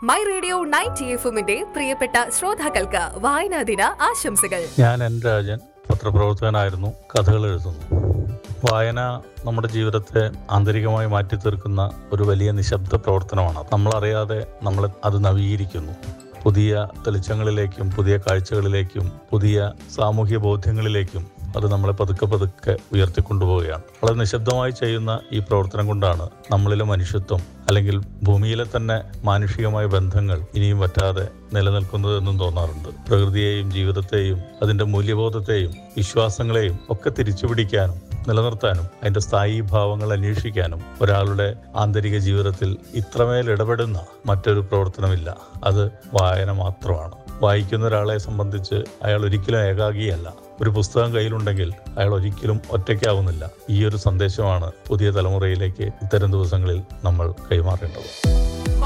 my radio ninety എഫുമിന്റെ പ്രിയപ്പെട്ട ശ്രോതാക്കൾക്ക് വായനാ ദിന ആശംസകൾ ഞാൻ എൻ രാജൻ പത്രപ്രവർത്തകനായിരുന്നു കഥകൾ എഴുതുന്നു വായന നമ്മുടെ ജീവിതത്തെ ആന്തരികമായി മാറ്റിത്തീർക്കുന്ന ഒരു വലിയ നിശബ്ദ പ്രവർത്തനമാണ് നമ്മളറിയാതെ നമ്മളെ അത് നവീകരിക്കുന്നു പുതിയ തെളിച്ചങ്ങളിലേക്കും പുതിയ കാഴ്ചകളിലേക്കും പുതിയ സാമൂഹ്യ ബോധ്യങ്ങളിലേക്കും അത് നമ്മളെ പതുക്കെ പതുക്കെ ഉയർത്തിക്കൊണ്ടുപോവുകയാണ് വളരെ നിശബ്ദമായി ചെയ്യുന്ന ഈ പ്രവർത്തനം കൊണ്ടാണ് നമ്മളിലെ മനുഷ്യത്വം അല്ലെങ്കിൽ ഭൂമിയിലെ തന്നെ മാനുഷികമായ ബന്ധങ്ങൾ ഇനിയും പറ്റാതെ നിലനിൽക്കുന്നതെന്നും തോന്നാറുണ്ട് പ്രകൃതിയെയും ജീവിതത്തെയും അതിൻ്റെ മൂല്യബോധത്തെയും വിശ്വാസങ്ങളെയും ഒക്കെ തിരിച്ചുപിടിക്കാനും നിലനിർത്താനും അതിൻ്റെ സ്ഥായി ഭാവങ്ങൾ അന്വേഷിക്കാനും ഒരാളുടെ ആന്തരിക ജീവിതത്തിൽ ഇത്രമേൽ ഇടപെടുന്ന മറ്റൊരു പ്രവർത്തനമില്ല അത് വായന മാത്രമാണ് വായിക്കുന്ന ഒരാളെ സംബന്ധിച്ച് അയാൾ ഒരിക്കലും ഏകാഗിയല്ല ഒരു പുസ്തകം കയ്യിലുണ്ടെങ്കിൽ അയാൾ ഒരിക്കലും ഒറ്റയ്ക്കാവുന്നില്ല ഈ ഒരു സന്ദേശമാണ് പുതിയ തലമുറയിലേക്ക് ഇത്തരം ദിവസങ്ങളിൽ നമ്മൾ കൈമാറേണ്ടത്